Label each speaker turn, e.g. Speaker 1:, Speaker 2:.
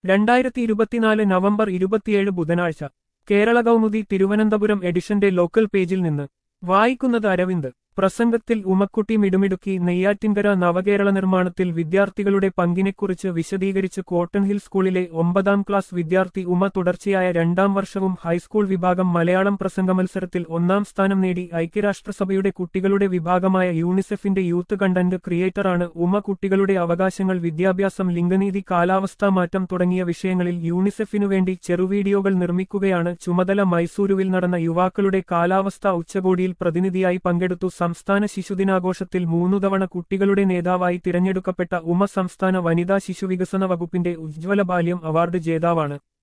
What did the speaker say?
Speaker 1: രണ്ടായിരത്തി ഇരുപത്തിനാല് നവംബർ ഇരുപത്തിയേഴ് ബുധനാഴ്ച കേരള കൗമുദി തിരുവനന്തപുരം എഡിഷന്റെ ലോക്കൽ പേജിൽ നിന്ന് വായിക്കുന്നത് അരവിന്ദ് പ്രസംഗത്തിൽ ഉമക്കുട്ടി മിടുമിടുക്കി നെയ്യാറ്റിൻകര നവകേരള നിർമ്മാണത്തിൽ വിദ്യാർത്ഥികളുടെ പങ്കിനെക്കുറിച്ച് വിശദീകരിച്ച് കോട്ടൺ ഹിൽ സ്കൂളിലെ ഒമ്പതാം ക്ലാസ് വിദ്യാർത്ഥി ഉമ തുടർച്ചയായ രണ്ടാം വർഷവും ഹൈസ്കൂൾ വിഭാഗം മലയാളം പ്രസംഗ മത്സരത്തിൽ ഒന്നാം സ്ഥാനം നേടി ഐക്യരാഷ്ട്രസഭയുടെ കുട്ടികളുടെ വിഭാഗമായ യൂണിസെഫിന്റെ യൂത്ത് കണ്ടന്റ് ക്രിയേറ്ററാണ് ഉമ കുട്ടികളുടെ അവകാശങ്ങൾ വിദ്യാഭ്യാസം ലിംഗനീതി കാലാവസ്ഥാ മാറ്റം തുടങ്ങിയ വിഷയങ്ങളിൽ യൂണിസെഫിനു വേണ്ടി ചെറുവീഡിയോകൾ നിർമ്മിക്കുകയാണ് ചുമതല മൈസൂരുവിൽ നടന്ന യുവാക്കളുടെ കാലാവസ്ഥാ ഉച്ചകോടിയിൽ പ്രതിനിധിയായി പങ്കെടുത്തു സംസ്ഥാന ശിശുദിനാഘോഷത്തിൽ മൂന്നു തവണ കുട്ടികളുടെ നേതാവായി തിരഞ്ഞെടുക്കപ്പെട്ട ഉമ സംസ്ഥാന വനിതാ ശിശുവികസന വകുപ്പിന്റെ ഉജ്ജ്വല ബാല്യം അവാർഡ് ജേതാവാണ്